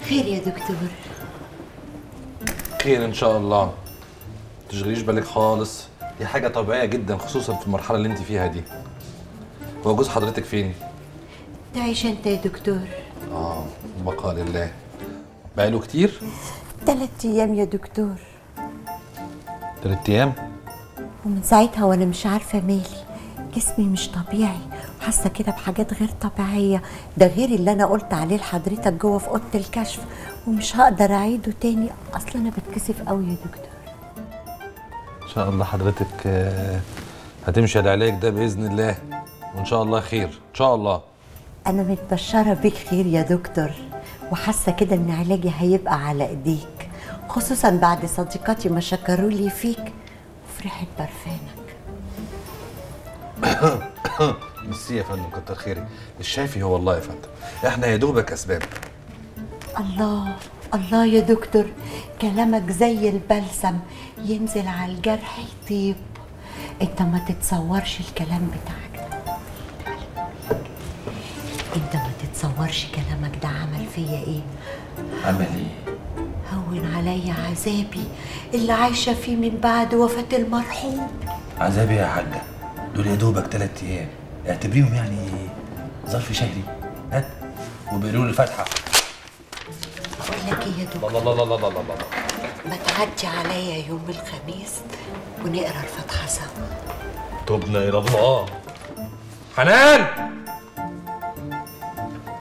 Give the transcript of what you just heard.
خير يا دكتور خير ان شاء الله تشغليش بالك خالص دي حاجه طبيعيه جدا خصوصا في المرحله اللي انت فيها دي هو جوز حضرتك فين تعيش انت يا دكتور اه بقى لله بقاله كتير تلات ايام يا دكتور تلات ايام ومن ساعتها وانا مش عارفه مالي جسمي مش طبيعي وحاسه كده بحاجات غير طبيعيه ده غير اللي انا قلت عليه لحضرتك جوه في اوضه الكشف ومش هقدر اعيده تاني اصلا انا بتكسف قوي يا دكتور ان شاء الله حضرتك آه، هتمشي على العلاج ده باذن الله وان شاء الله خير ان شاء الله انا متبشره بيك خير يا دكتور وحاسه كده ان علاجي هيبقى على ايديك خصوصا بعد صديقاتي ما شكروا لي فيك وفي ريحه برفانك ميرسي يا فندم كتر خيرك الشافي هو الله يا فندم احنا يا دوبك اسباب الله الله يا دكتور كلامك زي البلسم ينزل على الجرح يطيب انت ما تتصورش الكلام بتاعك ده انت ما تتصورش كلامك ده عمل فيا ايه عمل ايه؟ هون عليا عذابي اللي عايشه فيه من بعد وفاه المرحوم عذابي يا حاجة دول يا دوبك تلات أيام اعتبريهم يعني ظرف شهري ها وبيقولوا لي الفاتحة بقول لك ايه يا دكتور لا لا لا لا لا لا ما تعدي عليا يوم الخميس ونقرا الفاتحه سوا تبنا الى الله حنان